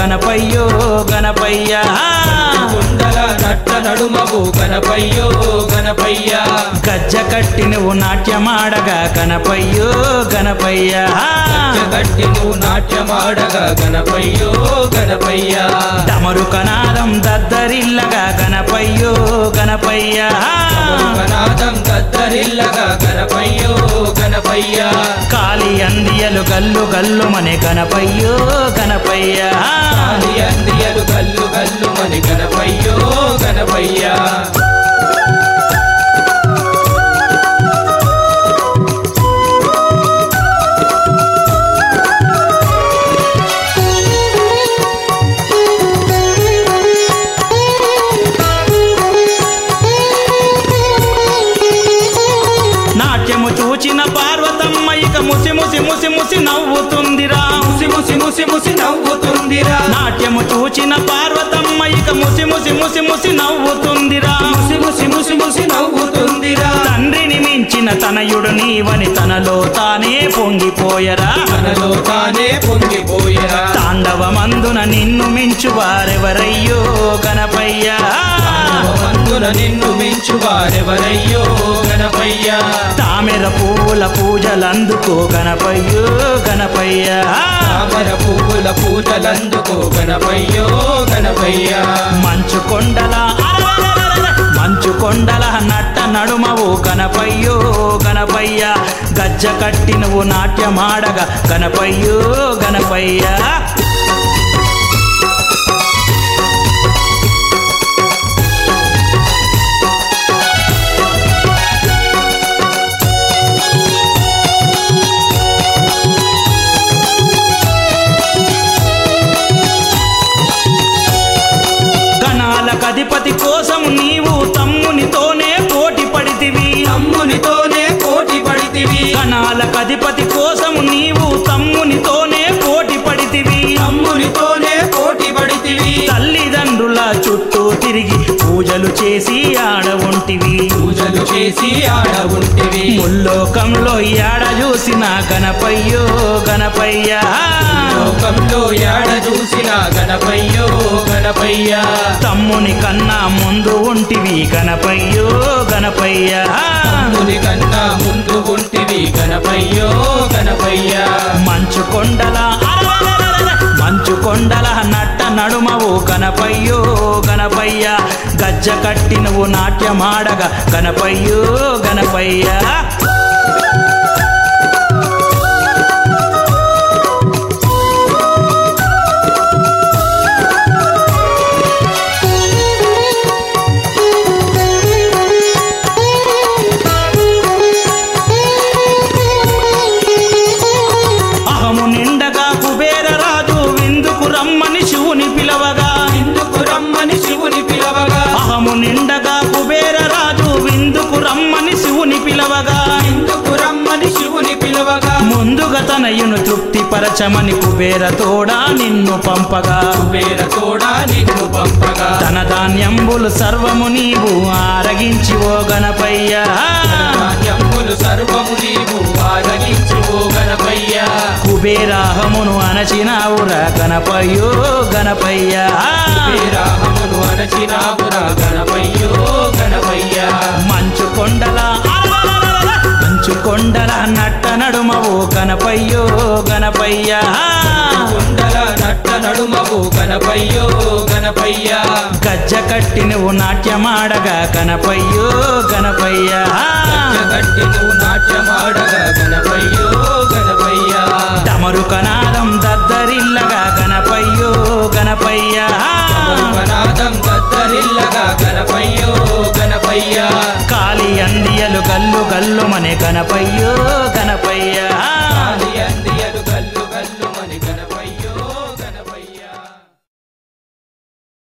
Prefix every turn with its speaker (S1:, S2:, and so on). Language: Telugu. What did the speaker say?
S1: గణపయ్యో గణపయ్య
S2: కుండల నట్ట నడుమవు గణపయ్యో గణపయ్య
S1: గజ్జ కట్టి నువ్వు నాట్యమాడగా గణపయ్యో గణపయ్య
S2: గట్టి నువ్వు నాట్యమాడగా గణపయ్యో గణపయ్య
S1: డమరు కనాదం దద్దరిల్లగా గణపయ్యో గణపయ్య
S2: గణాదం దద్దరిల్లగా గణపయ్యో గణపయ్య
S1: కాలి అందియలు గల్లు గల్లు మనే గణపయ్యో గణపయ్య
S2: ఆది అందియలు గల్లు గల్లు మని గణపయ్యో గణపయ్య
S1: నాట్యము చూచిన పార్వతమ్మ ఇక ముసి ముసి ముసి ముసి నవ్వుతుందిరా
S2: ముసి ముసి ముసి ముసి నవ్వుతుందిరా
S1: నాట్యము చూచిన పార్వతమ్మ ఇక ముసి ముసి ముసి ముసి నవ్వుతుందిరా
S2: ముసి ముసి ముసి ముసి నవ్వుతుందిరా
S1: తండ్రిని మించిన తనయుడు నీవని తనలో తానే పొంగిపోయరా
S2: తనలో తానే పొంగిపోయరా
S1: తాండవమందున నిన్ను మించు వారెవరయ్యో గణపయ్య
S2: మందున నిన్ను మించు వారెవరయ్యో గణపయ్య
S1: తామెర పువ్వుల పూజలందుకో గణపయ్యో గణపయ్య
S2: తామర పువ్వుల పూజలందుకో గణపయ్యో గణపయ్య
S1: మంచు కొండల అరరరరరర, మంచు కొండల నట్ట నడుమవు గణపయ్యో గణపయ్య గజ్జ కట్టి నువ్వు నాట్యమాడగా గణపయ్యో గణపయ్య గణాలకు అధిపతి కోసం నీవు తమ్మునితోనే పోటీ పడితివి
S2: తమ్మునితోనే కోటి పడితివి
S1: గణాలకు అధిపతి కోసం నీవు తమ్మునితోనే పోటీ పడితివి
S2: తమ్మునితోనే కోటి పడితివి
S1: తల్లిదండ్రుల చుట్టూ తిరిగి పూజలు చేసి ఆడ ఉంటివి
S2: పూజలు చేసి ఆడ ఉంటివి
S1: ముల్లోకంలో ఏడ చూసిన గణపయ్యో గణపయ్య
S2: లోకంలో ఏడ చూసిన గణపయ్యో గణపయ్య
S1: తమ్ముని కన్నా ముందు ఉంటివి గణపయ్యో గణపయ్య
S2: తమ్ముని కన్నా ముందు ఉంటివి గణపయ్యో గణపయ్య
S1: మంచు కొండల అరరరరరర, మంచు కొండల నట్ట నడుమవు గణపయ్యో గణపయ్య గజ్జ కట్టి నువ్వు నాట్యమాడగా గణపయ్యో గణపయ్య అహము నిండగా కుబేర రాజు విందుకు రమ్మని శివుని పిలవగా
S2: ఇందుకు రమ్మని శివుని పిలవగా
S1: అహము నిండగా కుబేర రాజు విందుకు రమ్మని శివుని పిలవగా
S2: ఇందుకు రమ్మని శివుని పిలవగా
S1: ముందుగా తనయును తృప్తిపరచమని కుబేర తోడా నిన్ను పంపగా
S2: కుబేర తోడా నిన్ను పంపగా
S1: తన ధాన్యంబులు సర్వము నీవు ఆరగించి ఓ గణపయ్య
S2: ధాన్యములు సర్వము నీవు ఆరగించు ఓ గణపయ్య
S1: కుబేరాహమును అనచినావురా గణపయ్యో గణపయ్య
S2: కుబేరాహమును అరచినాపురా గణపయ్యో గణపయ్య
S1: మంచు కొండల అరరరరరర, మంచు కొండల నట్ట నడుమవు గణపయ్యో గణపయ్య
S2: కుండల నట్ట నడుమవు గణపయ్యో గణపయ్య
S1: గజ్జ కట్టి నువ్వు నాట్యమాడగా గణపయ్యో గణపయ్య
S2: గట్టి నువ్వు నాట్యమాడగా గణపయ్యో గణపయ్య
S1: డమరు కనాదం దద్దరిల్లగా గణపయ్యో గణపయ్య
S2: గణాదం దద్దరిల్లగా గణపయ్యో గణపయ్య
S1: కాలి అందియలు గల్లు గల్లు మనే గణపయ్యో గణపయ్య
S2: ఆది అంది